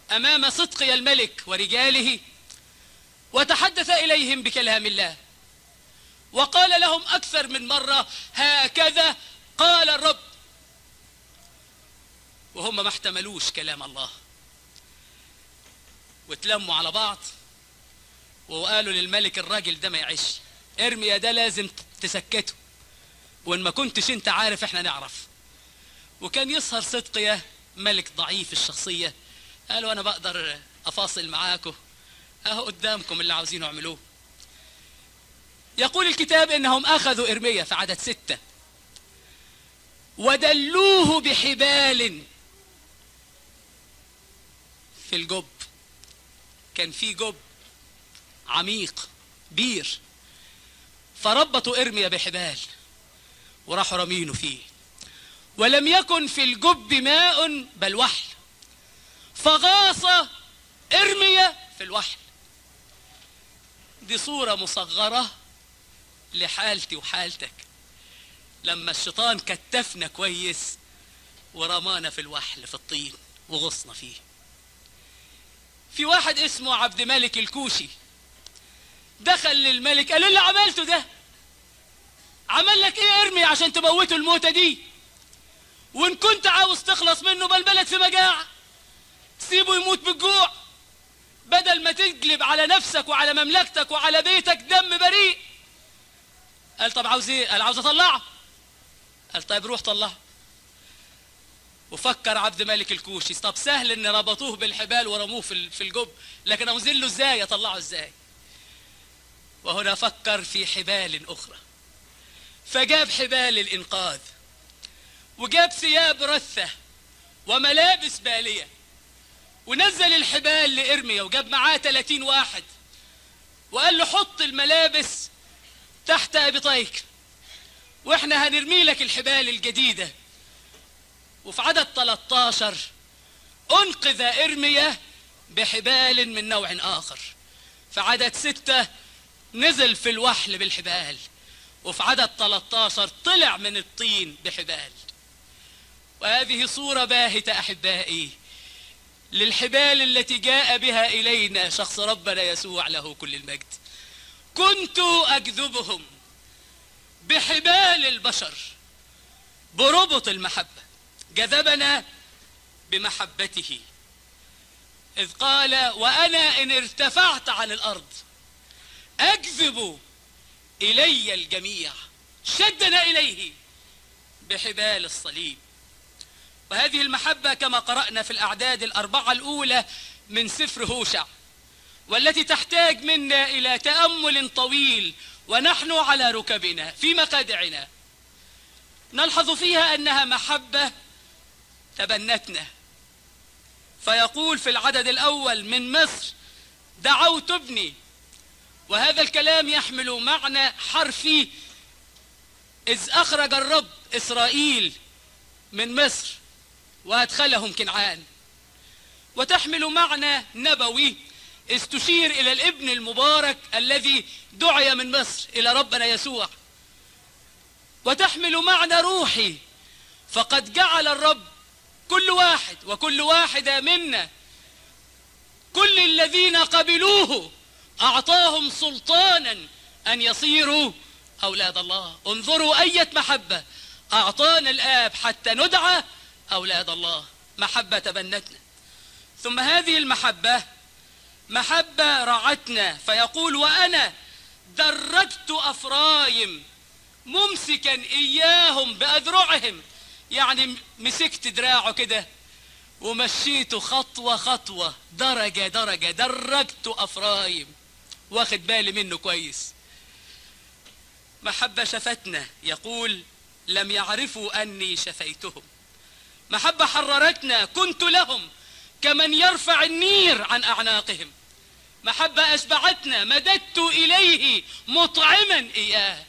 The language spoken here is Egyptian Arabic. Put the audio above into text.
أمام صدقي الملك ورجاله وتحدث إليهم بكلام الله وقال لهم أكثر من مرة هكذا قال الرب وهم ما احتملوش كلام الله واتلموا على بعض وقالوا للملك الراجل ده ما يعيش ارميا ده لازم تسكته وان ما كنتش انت عارف احنا نعرف وكان يسهر صدقية ملك ضعيف الشخصية قالوا انا بقدر افاصل معاكم اهو قدامكم اللي عاوزينه اعملوه يقول الكتاب انهم اخذوا ارميا في عدد ستة ودلوه بحبال في الجب كان في جب عميق بير فربطوا ارميا بحبال وراحوا رمينه فيه ولم يكن في الجب ماء بل وحل فغاص ارميا في الوحل دي صورة مصغرة لحالتي وحالتك لما الشيطان كتفنا كويس ورمانا في الوحل في الطين وغصنا فيه في واحد اسمه عبد ملك الكوشي دخل للملك قال له اللي عملته ده عمل لك ايه ارمي عشان تموته الموتة دي وان كنت عاوز تخلص منه بل بلد في مجاعة سيبه يموت بالجوع بدل ما تجلب على نفسك وعلى مملكتك وعلى بيتك دم بريء قال طب عاوز ايه قال عاوز اطلعه قال طيب روح طلعه وفكر عبد ملك الكوشي طب سهل ان ربطوه بالحبال ورموه في في الجب لكن اوزن له ازاي اطلعه ازاي وهنا فكر في حبال اخرى فجاب حبال الانقاذ وجاب ثياب رثه وملابس باليه ونزل الحبال لارميا وجاب معاه 30 واحد وقال له حط الملابس تحت ابطيك واحنا هنرمي لك الحبال الجديده وفي عدد 13 انقذ ارميا بحبال من نوع اخر في عدد ستة نزل في الوحل بالحبال وفي عدد 13 طلع من الطين بحبال وهذه صورة باهتة أحبائي للحبال التي جاء بها إلينا شخص ربنا يسوع له كل المجد كنت أجذبهم بحبال البشر بربط المحبة جذبنا بمحبته إذ قال وأنا إن ارتفعت عن الأرض أجذب إلي الجميع شدنا إليه بحبال الصليب وهذه المحبة كما قرأنا في الأعداد الأربعة الأولى من سفر هوشع والتي تحتاج منا إلى تأمل طويل ونحن على ركبنا في مقادعنا نلحظ فيها أنها محبة تبنتنا فيقول في العدد الأول من مصر دعوت ابني وهذا الكلام يحمل معنى حرفي إذ أخرج الرب إسرائيل من مصر وأدخلهم كنعان وتحمل معنى نبوي إذ تشير إلى الابن المبارك الذي دعي من مصر إلى ربنا يسوع وتحمل معنى روحي فقد جعل الرب كل واحد وكل واحدة منا كل الذين قبلوه أعطاهم سلطانا أن يصيروا أولاد الله انظروا أية محبة أعطانا الآب حتى ندعى أولاد الله محبة تبنتنا ثم هذه المحبة محبة رعتنا فيقول وأنا درجت أفرايم ممسكا إياهم بأذرعهم يعني مسكت دراعه كده ومشيته خطوة خطوة درجة درجة درجت أفرايم واخد بالي منه كويس محبة شفتنا يقول لم يعرفوا أني شفيتهم محبة حررتنا كنت لهم كمن يرفع النير عن أعناقهم محبة أشبعتنا مددت إليه مطعما إياه